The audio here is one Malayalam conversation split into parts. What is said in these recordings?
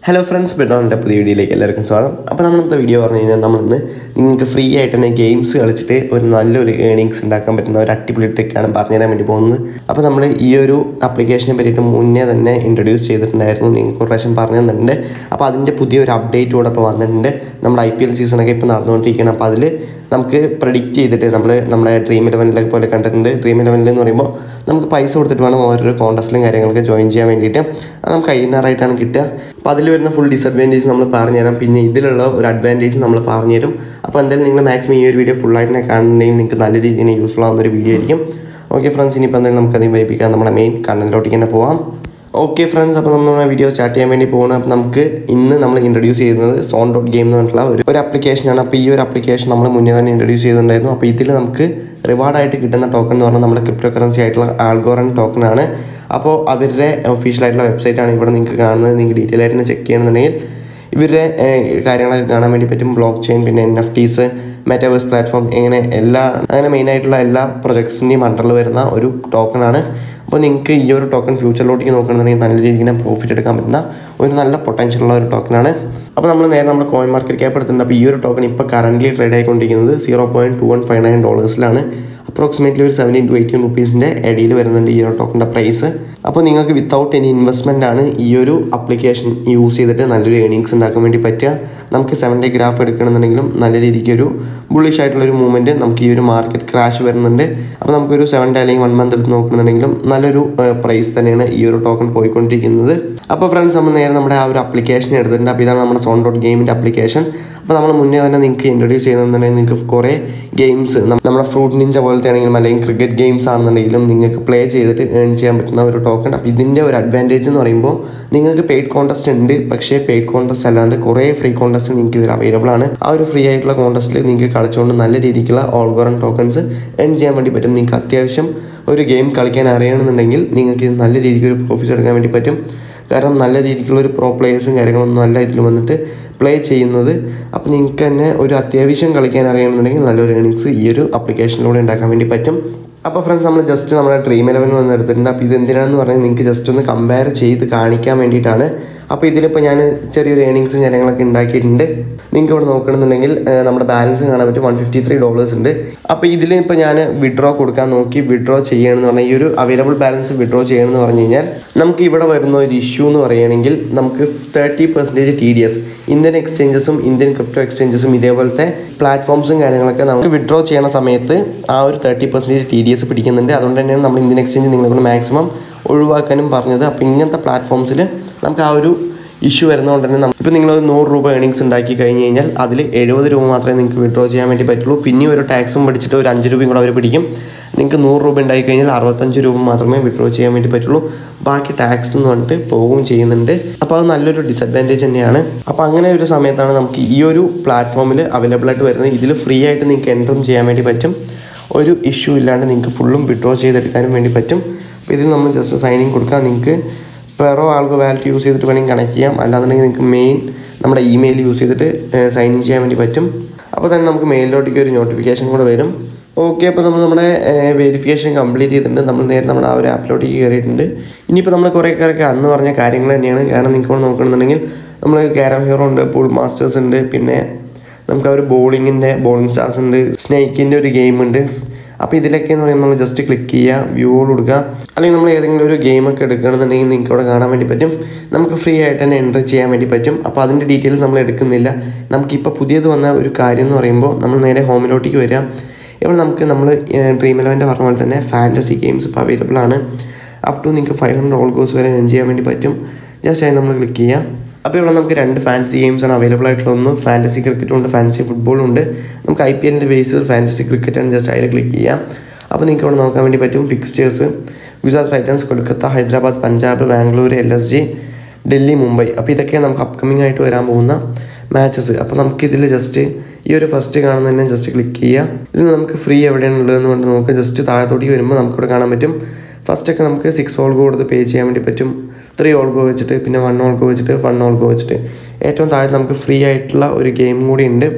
ഹലോ ഫ്രണ്ട്സ് ബെഡോണിൻ്റെ പുതിയ വീഡിയോയിലേക്ക് എല്ലാവർക്കും സ്വാഗതം അപ്പോൾ നമ്മളിന്നത്തെ വീഡിയോ പറഞ്ഞു കഴിഞ്ഞാൽ നമ്മളിന്ന് നിങ്ങൾക്ക് ഫ്രീ ആയിട്ട് തന്നെ ഗെയിംസ് കളിച്ചിട്ട് ഒരു നല്ലൊരു ഏണിങ്സ് ഉണ്ടാക്കാൻ പറ്റുന്ന ഒരു അടിപൊളി ട്രിക്കാണ് പറഞ്ഞുതരാൻ വേണ്ടി പോകുന്നത് അപ്പോൾ നമ്മൾ ഈ ഒരു ആപ്ലിക്കേഷനെ പറ്റിയിട്ട് മുന്നേ തന്നെ ഇൻട്രൊഡ്യൂസ് ചെയ്തിട്ടുണ്ടായിരുന്നു നിങ്ങൾക്ക് ഒരു പ്രാവശ്യം പറഞ്ഞു തന്നിട്ടുണ്ട് അപ്പോൾ അതിൻ്റെ പുതിയൊരു അപ്ഡേറ്റ് കൂടെ ഇപ്പോൾ വന്നിട്ടുണ്ട് നമ്മുടെ ഐ പി എൽ സീസണൊക്കെ ഇപ്പോൾ നടന്നുകൊണ്ടിരിക്കുകയാണ് അപ്പോൾ അതിൽ നമുക്ക് പ്രഡിക്റ്റ് ചെയ്തിട്ട് നമ്മൾ നമ്മുടെ ഡ്രീം ഇലവനിലൊക്കെ പോലെ കണ്ടിട്ടുണ്ട് ഡ്രീം ഇലവനിൽ എന്ന് പറയുമ്പോൾ നമുക്ക് പൈസ കൊടുത്തിട്ട് വേണം ഓരോരോ കോൺടസ്റ്റിലും കാര്യങ്ങളൊക്കെ ജോയിൻ ചെയ്യാൻ വേണ്ടിയിട്ട് അത് നമുക്ക് ഐനറായിട്ടാണ് കിട്ടുക അപ്പോൾ അതിൽ വരുന്ന ഫുൾ ഡിസഡ്വാൻറ്റേജ് നമ്മൾ പറഞ്ഞുതരാം പിന്നെ ഇതിലുള്ള ഒരു അഡ്വാൻറ്റേജ് നമ്മൾ പറഞ്ഞുതരും അപ്പോൾ എന്തായാലും നിങ്ങൾ മാക്സിമം ഈ ഒരു വീഡിയോ ഫുള്ളായിട്ട് തന്നെ കാണുന്നുണ്ടെങ്കിൽ നിങ്ങൾക്ക് നല്ല രീതിയിൽ യൂസ്ഫുൾ ആവുന്ന ഒരു വീഡിയോ ആയിരിക്കും ഓക്കെ ഫ്രണ്ട്സ് ഇനിയിപ്പോൾ എന്തായാലും നമുക്ക് അധികം വൈപ്പിക്കാം നമ്മുടെ മെയിൻ കണ്ടന്റിലോട്ടേക്ക് തന്നെ പോവാം ഓക്കെ ഫ്രണ്ട്സ് അപ്പോൾ നമ്മൾ വീഡിയോ സ്റ്റാർട്ട് ചെയ്യാൻ വേണ്ടി പോകുന്നത് അപ്പോൾ നമുക്ക് ഇന്ന് നമ്മൾ ഇൻട്രൊഡ്യൂസ് ചെയ്യുന്നത് സോൺ ഡോട്ട് ഗെയിം എന്ന് പറഞ്ഞിട്ടുള്ള ഒരു ഒരു ആപ്ലിക്കേഷനാണ് അപ്പോൾ ഈ ഒരു ആപ്ലിക്കേഷൻ നമ്മൾ മുന്നേ തന്നെ ഇൻട്രൊഡ്യൂസ് ചെയ്തിട്ടുണ്ടായിരുന്നു അപ്പോൾ ഇതിൽ നമുക്ക് റിവാർഡായിട്ട് കിട്ടുന്ന ടോക്കൺ എന്ന് പറഞ്ഞാൽ നമ്മുടെ ക്രിപ്റ്റോ കറൻസി ആയിട്ടുള്ള ആൽഗോറൻ ടോക്കണാണ് അപ്പോൾ അവരുടെ ഒഫീഷ്യൽ ആയിട്ടുള്ള വെബ്സൈറ്റാണ് ഇവിടെ നിങ്ങൾക്ക് കാണുന്നത് നിങ്ങൾക്ക് ഡീറ്റെയിൽ ആയിട്ട് ചെക്ക് ചെയ്യണമെന്നുണ്ടെങ്കിൽ ഇവരുടെ ഏഹ്, കാര്യങ്ങളൊക്കെ കാണാൻ വേണ്ടി പറ്റും ബ്ലോക്ക് ചെയിൻ പിന്നെ N F Ts metaverse platform ഇങ്ങനെ എല്ലാ അങ്ങനെ മെയിൻ ആയിട്ടുള്ള എല്ലാ പ്രൊജക്ട്സിൻ്റെയും അണ്ടറിൽ വരുന്ന ഒരു ടോക്കണാണ് അപ്പോൾ നിങ്ങൾക്ക് ഈ ഒരു ടോക്കൺ ഫ്യൂച്ചറിലോട്ടേക്ക് നോക്കുകയാണെന്നുണ്ടെങ്കിൽ നല്ല രീതിയിൽ പ്രോഫിറ്റ് എടുക്കാൻ പറ്റുന്ന ഒരു നല്ല പൊട്ടൻഷ്യൽ ഉള്ള ഒരു ടോക്കണാണ് അപ്പോൾ നമ്മൾ നേരെ നമ്മൾ കോയിൻ മാർക്കറ്റ് ക്യാപ്പ് എടുത്തിട്ടുണ്ട് അപ്പോൾ ഈ ഒരു ടോക്കൺ ഇപ്പോൾ കറൻ്റ് ട്രേഡ് ആയിക്കൊണ്ടിരിക്കുന്നത് zero point two one five nine ഡോളേഴ്സിലാണ് അപ്രോക്സിമേറ്റ്ലി ഒരു സെവൻറ്റീൻ ടു എയ്റ്റീൻ റുപ്പീസിൻ്റെ ഇടയിൽ വരുന്നുണ്ട് ഈ ഒരു ടോക്കണിൻ്റെ പ്രൈസ് അപ്പോൾ നിങ്ങൾക്ക് വിത്തൗട്ട് എനി ഇൻവെസ്റ്റ്മെൻ്റ് ആണ് ഈ ഒരു അപ്ലിക്കേഷൻ യൂസ് ചെയ്തിട്ട് നല്ലൊരു ഏണിങ്സ് ഉണ്ടാക്കാൻ വേണ്ടി പറ്റുക നമുക്ക് സെവൻ ഡേ ഗ്രാഫ് എടുക്കണമെന്നുണ്ടെങ്കിലും നല്ല രീതിക്ക് ഒരു ബുള്ളിഷ് ആയിട്ടുള്ള ഒരു മൂവ്മെൻറ്റ് നമുക്ക് ഈ ഒരു മാർക്കറ്റ് ക്രാഷ് വരുന്നുണ്ട് അപ്പോൾ നമുക്കൊരു സെവൻ ഡേ അല്ലെങ്കിൽ വൺ മന്ത് എടുത്ത് നോക്കണമെന്നുണ്ടെങ്കിലും നല്ലൊരു പ്രൈസ് തന്നെയാണ് ഈ ഒരു ടോക്കൺ പോയിക്കൊണ്ടിരിക്കുന്നത് അപ്പോൾ ഫ്രണ്ട്സ് നമ്മൾ നേരെ നമ്മുടെ ആ ഒരു അപ്ലിക്കേഷൻ എടുത്തിട്ടുണ്ട് അപ്പോൾ ഇതാണ് നമ്മുടെ സോൺ ഡോട്ട് ഗെയിമിൻ്റെ അപ്ലിക്കേഷൻ അപ്പോൾ നമ്മൾ മുന്നേ തന്നെ നിങ്ങൾക്ക് ഇൻട്രൊഡ്യൂസ് ചെയ്യുന്നുണ്ടെങ്കിൽ നിങ്ങൾക്ക് കുറേ ഗെയിംസ് നമ്മുടെ ഫ്രൂട്ട് നിഞ്ച പോലത്തെ ആണെങ്കിലും അല്ലെങ്കിൽ ക്രിക്കറ്റ് ഗെയിംസ് ആണെന്നുണ്ടെങ്കിലും നിങ്ങൾക്ക് പ്ലേ ചെയ്തിട്ട് ഏൺ ചെയ്യാൻ പറ്റുന്ന ഒരു ടോക്കൺ അപ്പോൾ ഇതിൻ്റെ ഒരു അഡ്വാൻറ്റേജ് എന്ന് പറയുമ്പോൾ നിങ്ങൾക്ക് പെയ്ഡ് കോൺടെസ്റ്റ് ഉണ്ട് പക്ഷേ പെയ്ഡ് കോൺടെസ്റ്റ് അല്ലാണ്ട് കുറേ ഫ്രീ കോൺടെസ്റ്റ് നിങ്ങൾക്ക് ഇതിൽ അവൈലബിൾ ആണ് ആ ഒരു ഫ്രീ ആയിട്ടുള്ള കോൺടെസ്റ്റിൽ നിങ്ങൾക്ക് കളിച്ചുകൊണ്ട് നല്ല രീതിക്കുള്ള ഓൾഗോറൻ ടോക്കൺസ് ഏൺ ചെയ്യാൻ വേണ്ടി പറ്റും നിങ്ങൾക്ക് അത്യാവശ്യം ഒരു ഗെയിം കളിക്കാൻ അറിയണമെന്നുണ്ടെങ്കിൽ നിങ്ങൾക്ക് ഇത് നല്ല രീതിക്ക് ഒരു പ്രോഫിറ്റ് എടുക്കാൻ വേണ്ടി പറ്റും കാരണം നല്ല രീതിക്കുള്ള ഒരു പ്രോ പ്ലേയേഴ്സും കാര്യങ്ങളൊന്നും അല്ല ഇതിൽ വന്നിട്ട് പ്ലേ ചെയ്യുന്നത് അപ്പോൾ നിങ്ങൾക്ക് തന്നെ ഒരു അത്യാവശ്യം കളിക്കാൻ അറിയണമെന്നുണ്ടെങ്കിൽ നല്ലൊരു ഏണിങ്സ് ഈ ഒരു ആപ്ലിക്കേഷനിലൂടെ ഉണ്ടാക്കാൻ വേണ്ടി പറ്റും അപ്പോൾ ഫ്രണ്ട്സ് നമ്മൾ ജസ്റ്റ് നമ്മുടെ ഡ്രീം ഇലവൻ വന്ന് എടുത്തിട്ടുണ്ട് അപ്പോൾ ഇത് എന്തിനാണെന്ന് പറഞ്ഞാൽ നിങ്ങൾക്ക് ജസ്റ്റ് ഒന്ന് കമ്പയർ ചെയ്ത് കാണിക്കാൻ വേണ്ടിയിട്ടാണ് അപ്പോൾ ഇതിലിപ്പോൾ ഞാൻ ചെറിയൊരു ഏണിങ്സും കാര്യങ്ങളൊക്കെ ഉണ്ടാക്കിയിട്ടുണ്ട് നിങ്ങൾക്ക് ഇവിടെ നോക്കണമെന്നുണ്ടെങ്കിൽ ഏഹ്, നമ്മുടെ ബാലൻസ് കാണാൻ പറ്റും വൺ ഫിഫ്റ്റി ത്രീ ഡോളേഴ്സ് ഉണ്ട് അപ്പോൾ ഇതിൽ ഇപ്പോൾ ഞാൻ വിഡ്രോ കൊടുക്കാൻ നോക്കി വിഡ്രോ ചെയ്യണമെന്ന് പറഞ്ഞാൽ ഈ ഒരു അവൈലബിൾ ബാലൻസ് വിഡ്രോ ചെയ്യണമെന്ന് പറഞ്ഞു കഴിഞ്ഞാൽ നമുക്ക് ഇവിടെ വരുന്ന ഒരു ഇഷ്യൂ എന്ന് പറയുകയാണെങ്കിൽ നമുക്ക് thirty percentage T D S Indian എക്സ്ചേഞ്ചസും ഇന്ത്യൻ ക്രിപ്റ്റോ എക്സ്ചേഞ്ചസും ഇതേപോലത്തെ പ്ലാറ്റ്ഫോംസും കാര്യങ്ങളൊക്കെ നമുക്ക് വിഡ്രോ ചെയ്യണ സമയത്ത് ആ ഒരു thirty percentage T D S പിടിക്കുന്നുണ്ട് അതുകൊണ്ട് തന്നെയാണ് നമ്മൾ ഇന്ത്യൻ എക്സ്ചേഞ്ച് നിങ്ങളെ കൊണ്ട് മാക്സിമം ഒഴിവാക്കാനും പറഞ്ഞത് അപ്പോൾ ഇങ്ങനത്തെ പ്ലാറ്റ്ഫോംസിൽ നമുക്ക് ആ ഒരു ഇഷ്യൂ വരുന്നതുകൊണ്ട് തന്നെ നമുക്ക് ഇപ്പോൾ നിങ്ങൾ ഒരു നൂറ് രൂപ ഏണിങ്സ് ഉണ്ടാക്കി കഴിഞ്ഞ് കഴിഞ്ഞാൽ അതിൽ എഴുപത് രൂപ മാത്രമേ നിങ്ങൾക്ക് വിഡ്രോ ചെയ്യാൻ വേണ്ടി പറ്റുള്ളൂ പിന്നെ ഒരു ടാക്സും പിടിച്ചിട്ട് ഒരു അഞ്ച് രൂപയും കൂടെ അവർ പിടിക്കും നിങ്ങൾക്ക് നൂറ് രൂപ ഉണ്ടാക്കി കഴിഞ്ഞാൽ അറുപത്തഞ്ച് രൂപ മാത്രമേ വിഡ്രോ ചെയ്യാൻ വേണ്ടി പറ്റുള്ളൂ ബാക്കി ടാക്സ് എന്ന് പറഞ്ഞിട്ട് പോവുകയും ചെയ്യുന്നുണ്ട് അപ്പോൾ അത് നല്ലൊരു ഡിസഡ്വാൻറ്റേജ് തന്നെയാണ് അപ്പോൾ അങ്ങനെ ഒരു സമയത്താണ് നമുക്ക് ഈ ഒരു പ്ലാറ്റ്ഫോമിൽ അവൈലബിൾ ആയിട്ട് വരുന്നത് ഇതിൽ ഫ്രീ ആയിട്ട് നിങ്ങൾക്ക് എൻട്രും ചെയ്യാൻ വേണ്ടി പറ്റും ഒരു ഇഷ്യൂ ഇല്ലാണ്ട് നിങ്ങൾക്ക് ഫുള്ളും വിഡ്രോ ചെയ്തെടുക്കാനും വേണ്ടി പറ്റും അപ്പോൾ ഇതിൽ നമ്മൾ ജസ്റ്റ് സൈനിങ് കൊടുക്കുക നിങ്ങൾക്ക് പെറോ ആൾക്ക് വാലറ്റ് യൂസ് ചെയ്തിട്ട് വേണമെങ്കിൽ കണക്ട് ചെയ്യാം അല്ലാന്നുണ്ടെങ്കിൽ നിങ്ങൾക്ക് മെയിൻ നമ്മുടെ ഇമെയിൽ യൂസ് ചെയ്തിട്ട് സൈൻ ഇൻ ചെയ്യാൻ വേണ്ടി പറ്റും അപ്പോൾ തന്നെ നമുക്ക് മെയിലിലോട്ടേക്ക് ഒരു നോട്ടിഫിക്കേഷൻ കൂടെ വരും ഓക്കെ അപ്പോൾ നമ്മൾ നമ്മുടെ വെരിഫിക്കേഷൻ കംപ്ലീറ്റ് ചെയ്തിട്ടുണ്ട് നമ്മൾ നേരെ നമ്മുടെ ആ ഒരു ആപ്പിലോട്ടേക്ക് കയറിയിട്ടുണ്ട് ഇനിയിപ്പോൾ നമ്മൾ കുറേ പേരൊക്കെ അന്ന് പറഞ്ഞ കാര്യങ്ങൾ തന്നെയാണ് കാരണം നിങ്ങൾക്ക് ഇവിടെ നോക്കണമെന്നുണ്ടെങ്കിൽ നമ്മൾ ക്യാരം ഹീറോ ഉണ്ട് പൂൾ മാസ്റ്റേഴ്സ് ഉണ്ട് പിന്നെ നമുക്ക് ആ ഒരു ബോളിങ്ങിൻ്റെ ബോളിംഗ് സ്റ്റാർസ് ഉണ്ട് സ്നേക്കിൻ്റെ ഒരു ഗെയിം ഉണ്ട് അപ്പോൾ ഇതിലൊക്കെ എന്ന് പറയുമ്പോൾ നമ്മൾ ജസ്റ്റ് ക്ലിക്ക് ചെയ്യുക വ്യൂ കൊടുക്കുക അല്ലെങ്കിൽ നമ്മൾ ഏതെങ്കിലും ഒരു ഗെയിമൊക്കെ എടുക്കുകയാണെന്നുണ്ടെങ്കിൽ നിങ്ങൾക്ക് ഇവിടെ കാണാൻ വേണ്ടി പറ്റും നമുക്ക് ഫ്രീ ആയിട്ട് തന്നെ എൻ്റർ ചെയ്യാൻ വേണ്ടി പറ്റും അപ്പോൾ അതിൻ്റെ ഡീറ്റെയിൽസ് നമ്മൾ എടുക്കുന്നില്ല നമുക്കിപ്പോൾ പുതിയത് വന്ന ഒരു കാര്യം എന്ന് പറയുമ്പോൾ നമ്മൾ നേരെ ഹോമിലോട്ടേക്ക് വരിക ഇവിടെ നമുക്ക് നമ്മൾ ഡ്രീം ഇലവൻ്റെ പറഞ്ഞ പോലെ തന്നെ ഫാൻറ്റസി ഗെയിംസ് ഇപ്പോൾ അവൈലബിൾ ആണ് അപ് ടു നിങ്ങൾക്ക് ഫൈവ് ഹൺഡ്രഡ് ഓൾ കോഴ്സ് വരെ എൻ ചെയ്യാൻ വേണ്ടി പറ്റും ജസ്റ്റ് അതിന് നമ്മൾ ക്ലിക്ക് ചെയ്യുക അപ്പോൾ ഇവിടെ നമുക്ക് രണ്ട് ഫാൻസി ഗെയിംസ് ആണ് അവൈലബിൾ ആയിട്ടുള്ള ഒന്ന് ഫാൻറ്റസി ക്രിക്കറ്റും ഉണ്ട് ഫാൻസി ഫുട്ബോളും ഉണ്ട് നമുക്ക് ഐ പി എല്ലിൻ്റെ ബേസ് ഫാൻറ്റസി ക്രിക്കറ്റ് ആണ് ജസ്റ്റ് അതിൽ ക്ലിക്ക് ചെയ്യാം അപ്പോൾ നിങ്ങൾക്ക് ഇവിടെ നോക്കാൻ വേണ്ടി പറ്റും fixtures Gujarat Titans Kolkata Hyderabad Punjab Bangalore L S G Delhi Mumbai അപ്പോൾ ഇതൊക്കെയാണ് നമുക്ക് അപ്കമിങ് ആയിട്ട് വരാൻ പോകുന്ന മാച്ചസ് അപ്പോൾ നമുക്കിതിൽ ജസ്റ്റ് ഈ ഒരു ഫസ്റ്റ് കാണുന്നതന്നെ ജസ്റ്റ് ക്ലിക്ക് ചെയ്യുക ഇതിൽ നമുക്ക് ഫ്രീ എവിടെയാണ് ഉള്ളതെന്ന് കൊണ്ട് നമുക്ക് ജസ്റ്റ് താഴത്തോട്ടേക്ക് വരുമ്പോൾ നമുക്കിവിടെ കാണാൻ പറ്റും ഫസ്റ്റൊക്കെ നമുക്ക് സിക്സ് ഓൾ ഗോ കൊടുത്ത് പേ ചെയ്യാൻ വേണ്ടി പറ്റും ത്രീ ഓൾ ഗോ വെച്ചിട്ട് പിന്നെ വൺ ഓൾ ഗോ വെച്ചിട്ട് വൺ ഓൾ ഗോ വെച്ചിട്ട് ഏറ്റവും താഴെ നമുക്ക് ഫ്രീ ആയിട്ടുള്ള ഒരു ഗെയിം കൂടി ഉണ്ട്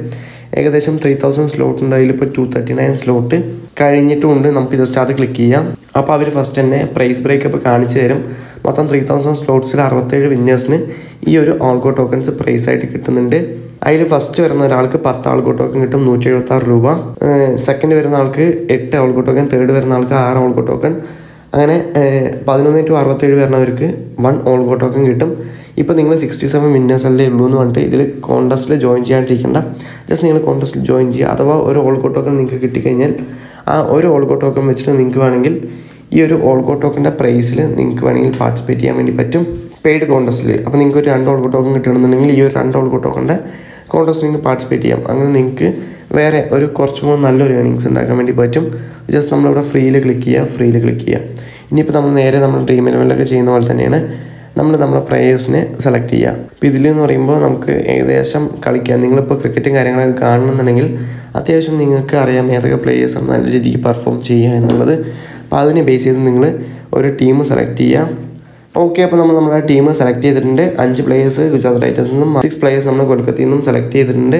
ഏകദേശം ത്രീ തൗസൻഡ് സ്ലോട്ട് ഉണ്ട് അതിലിപ്പോൾ ടു തേർട്ടി നയൻ സ്ലോട്ട് കഴിഞ്ഞിട്ടുമുണ്ട് നമുക്ക് ജസ്റ്റ് അത് ക്ലിക്ക് ചെയ്യാം അപ്പോൾ അവർ ഫസ്റ്റ് തന്നെ പ്രൈസ് ബ്രേക്കപ്പ് കാണിച്ചു തരും മൊത്തം ത്രീ തൗസൻഡ് സ്ലോട്ട്സിൽ അറുപത്തേഴ് വിന്നേഴ്സിന് ഈ ഒരു ഓൾഗോ ടോക്കൺസ് പ്രൈസ് ആയിട്ട് കിട്ടുന്നുണ്ട് അതിൽ ഫസ്റ്റ് വരുന്ന ഒരാൾക്ക് പത്ത് ആൾഗോ ടോക്കൺ കിട്ടും നൂറ്റി എഴുപത്താറ് രൂപ സെക്കൻഡ് വരുന്ന ആൾക്ക് എട്ട് ആൾഗോ ടോക്കൺ തേർഡ് വരുന്ന ആൾക്ക് ആറ് ആൾഗോ ടോക്കൺ അങ്ങനെ പതിനൊന്ന് ടു അറുപത്തേഴ് വരുന്നവർക്ക് വൺ ഓൾഗോ ടോക്കൺ കിട്ടും ഇപ്പോൾ നിങ്ങൾ സിക്സ്റ്റി സെവൻ വിന്നേഴ്സ് അല്ലേ ഉള്ളൂ എന്ന് പറഞ്ഞിട്ട് ഇതിൽ കോൺടസ്റ്റിൽ ജോയിൻ ചെയ്യാണ്ടിരിക്കേണ്ട ജസ്റ്റ് നിങ്ങൾ കോൺടസ്റ്റിൽ ജോയിൻ ചെയ്യുക അഥവാ ഒരു ഓൾഗോ ടോക്കൺ നിങ്ങൾക്ക് കിട്ടിക്കഴിഞ്ഞാൽ ആ ഒരു ഓൾഗോ ടോക്കൺ വെച്ചിട്ട് നിങ്ങൾക്ക് വേണമെങ്കിൽ ഈ ഒരു ഓൾഗോ ടോക്കൻ്റെ പ്രൈസിൽ നിങ്ങൾക്ക് വേണമെങ്കിൽ പാർട്ടിസിപ്പേറ്റ് ചെയ്യാൻ വേണ്ടി പറ്റും പെയ്ഡ് കോൺടസ്റ്റിൽ അപ്പോൾ നിങ്ങൾക്ക് ഒരു രണ്ട് ഓൾഗോ ടോക്കൺ കിട്ടണമെന്നുണ്ടെങ്കിൽ ഈ ഒരു രണ്ട് ഓൾഗോ ടോക്കൻ്റെ കോൺടസ്റ്റിൽ നിങ്ങൾക്ക് പാർട്ടിസിപ്പേറ്റ് ചെയ്യാം അങ്ങനെ നിങ്ങൾക്ക് വേറെ ഒരു കുറച്ചും കൂടി നല്ലൊരു ഏണിങ്സ് ഉണ്ടാക്കാൻ വേണ്ടി പറ്റും ജസ്റ്റ് നമ്മളിവിടെ ഫ്രീയിൽ ക്ലിക്ക് ചെയ്യുക ഫ്രീയിൽ ക്ലിക്ക് ചെയ്യുക ഇനിയിപ്പോൾ നമ്മൾ നേരെ നമ്മൾ ഡ്രീം ഇലവനിലൊക്കെ ചെയ്യുന്ന പോലെ തന്നെയാണ് നമ്മൾ നമ്മളെ പ്ലേയേഴ്സിനെ സെലക്ട് ചെയ്യുക അപ്പോൾ ഇതിൽ എന്ന് പറയുമ്പോൾ നമുക്ക് ഏകദേശം കളിക്കാം നിങ്ങളിപ്പോൾ ക്രിക്കറ്റും കാര്യങ്ങളൊക്കെ കാണണമെന്നുണ്ടെങ്കിൽ അത്യാവശ്യം നിങ്ങൾക്ക് അറിയാം ഏതൊക്കെ പ്ലേയേഴ്സാണ് നല്ല രീതിക്ക് പെർഫോം ചെയ്യുക എന്നുള്ളത് അപ്പോൾ അതിനെ ബേസ് ചെയ്ത് നിങ്ങൾ ഒരു ടീം സെലക്ട് ചെയ്യുക ഓക്കെ അപ്പോൾ നമ്മൾ നമ്മുടെ ടീം സെലക്ട് ചെയ്തിട്ടുണ്ട് അഞ്ച് പ്ലേയേഴ്സ് ഗുജറാത്ത് റൈറ്റേഴ്സിൽ നിന്നും സിക്സ് പ്ലേയേഴ്സ് നമ്മൾ കൊൽക്കത്തയിൽ നിന്നും സെലക്ട് ചെയ്തിട്ടുണ്ട്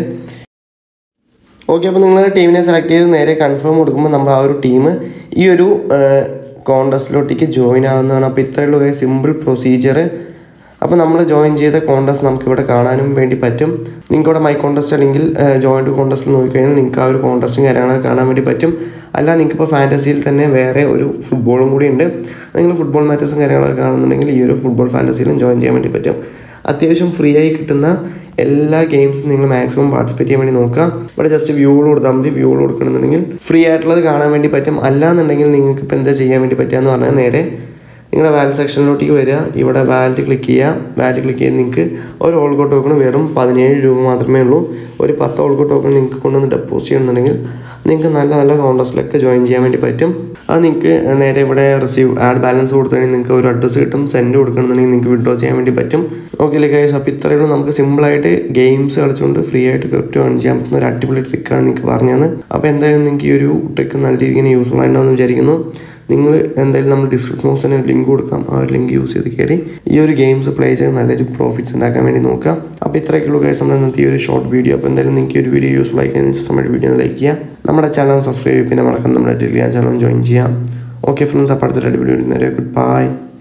ഓക്കെ അപ്പോൾ നിങ്ങൾ ടീമിനെ സെലക്ട് ചെയ്ത് നേരെ കൺഫേം കൊടുക്കുമ്പോൾ നമ്മൾ ആ ഒരു ടീം ഈ ഒരു കോണ്ടസ്റ്റിലോട്ടേക്ക് ജോയിൻ ആവുന്നതാണ് അപ്പോൾ ഇത്രയേ ഉള്ളൂ സിമ്പിൾ പ്രൊസീജിയർ അപ്പോൾ നമ്മൾ ജോയിൻ ചെയ്ത കോണ്ടസ്റ്റ് നമുക്കിവിടെ കാണാനും വേണ്ടി പറ്റും നിങ്ങൾക്ക് ഇവിടെ മൈ കോണ്ടസ്റ്റ് അല്ലെങ്കിൽ ജോയിൻ ടു കോണ്ടസ്റ്റിൽ നോക്കിക്കഴിഞ്ഞാൽ നിങ്ങൾക്ക് ആ ഒരു കോണ്ടസ്റ്റും കാര്യങ്ങളൊക്കെ കാണാൻ വേണ്ടി പറ്റും അല്ല നിങ്ങൾക്കിപ്പോൾ ഫാൻറ്റസിയിൽ തന്നെ വേറെ ഒരു ഫുട്ബോളും കൂടി ഉണ്ട് നിങ്ങൾ ഫുട്ബോൾ മാച്ചസും കാര്യങ്ങളൊക്കെ കാണുന്നുണ്ടെങ്കിൽ ഈ ഒരു ഫുട്ബോൾ ഫാൻറ്റസിയിലും ജോയിൻ ചെയ്യാൻ വേണ്ടി പറ്റും അത്യാവശ്യം ഫ്രീ ആയി കിട്ടുന്ന എല്ലാ ഗെയിംസും നിങ്ങൾ മാക്സിമം പാർട്ടിസിപ്പേറ്റ് ചെയ്യാൻ വേണ്ടി നോക്കുക ഇവിടെ ജസ്റ്റ് വ്യൂകൾ കൊടുത്താൽ മതി വ്യൂകൾ കൊടുക്കണമെന്നുണ്ടെങ്കിൽ ഫ്രീ ആയിട്ടുള്ളത് കാണാൻ വേണ്ടി പറ്റും അല്ലാന്നുണ്ടെങ്കിൽ നിങ്ങൾക്ക് ഇപ്പോൾ എന്താ ചെയ്യാൻ വേണ്ടി പറ്റുക എന്ന് പറഞ്ഞാൽ നേരെ നിങ്ങളുടെ വാലറ്റ് സെക്ഷനിലോട്ടേക്ക് വരിക ഇവിടെ വാലറ്റ് ക്ലിക്ക് ചെയ്യുക വാലറ്റ് ക്ലിക്ക് ചെയ്ത് നിങ്ങൾക്ക് ഒരു ഓൾഗോ ടോക്കൺ വെറും പതിനേഴ് രൂപ മാത്രമേ ഉള്ളൂ ഒരു പത്ത് ഓൾഗോ ടോക്കൺ നിങ്ങൾക്ക് കൊണ്ടുവന്ന് ഡെപ്പോസിറ്റ് ചെയ്യണമെന്നുണ്ടെങ്കിൽ നിങ്ങൾക്ക് നല്ല നല്ല കോൺടസ്റ്റിലൊക്കെ ജോയിൻ ചെയ്യാൻ വേണ്ടി പറ്റും അത് നിങ്ങൾക്ക് നേരെ ഇവിടെ റിസീവ് ആഡ് ബാലൻസ് കൊടുത്തുകഴിഞ്ഞാൽ നിങ്ങൾക്ക് ഒരു അഡ്രസ്സ് കിട്ടും സെൻഡ് കൊടുക്കണമെന്നുണ്ടെങ്കിൽ നിങ്ങൾക്ക് വിഡ്രോ ചെയ്യാൻ വേണ്ടി പറ്റും ഓക്കെ അല്ലേ ഗൈസ് അപ്പോൾ ഇത്രയേ ഉള്ളൂ നമുക്ക് സിമ്പിളായിട്ട് ഗെയിംസ് കളിച്ചുകൊണ്ട് ഫ്രീ ആയിട്ട് ക്രിപ്റ്റോ ഏൺ ചെയ്യാൻ പറ്റുന്ന ഒരു അടിപൊളി ട്രിക്കാണ് നിങ്ങൾക്ക് പറഞ്ഞത് അപ്പോൾ എന്തായാലും നിങ്ങൾക്ക് ഈ ഒരു ട്രിക്ക് നല്ല രീതിക്ക് യൂസ്ഫുൾ ആയിട്ടുണ്ടാവുമെന്ന് വിചാരിക്കുന്നു നിങ്ങൾ എന്തായാലും നമ്മൾ ഡിസ്ക്രിപ്ഷൻ ബോക്സിന് ലിങ്ക് കൊടുക്കാം ആ ഒരു ലിങ്ക് യൂസ് ചെയ്ത് കയറി ഈ ഒരു ഗെയിംസ് പ്ലേ ചെയ്ത് നല്ലൊരു പ്രോഫിറ്റ്സ് ഉണ്ടാക്കാൻ വേണ്ടി നോക്കാം അപ്പോൾ ഇത്രയൊക്കെയുള്ള കേസ് നമ്മൾ ഇന്നത്തെ ഈ ഒരു ഷോർട്ട് വീഡിയോ അപ്പോൾ എന്തായാലും നിങ്ങൾക്ക് ഈ ഒരു വീഡിയോ യൂസ്ഫുൾ ആയി കഴിഞ്ഞാൽ നമ്മുടെ വീഡിയോ ലൈക്ക് ചെയ്യുക നമ്മുടെ ചാനൽ സബ്സ്ക്രൈബ് പിന്നെ മറക്കാൻ നമ്മുടെ ടെലിഗ്രാം ചാനൽ ജോയിൻ ചെയ്യാം ഓക്കെ ഫ്രണ്ട്സ് അപ്പോൾ അടുത്തൊരു വീഡിയോ നേരെ ഗുഡ് ബൈ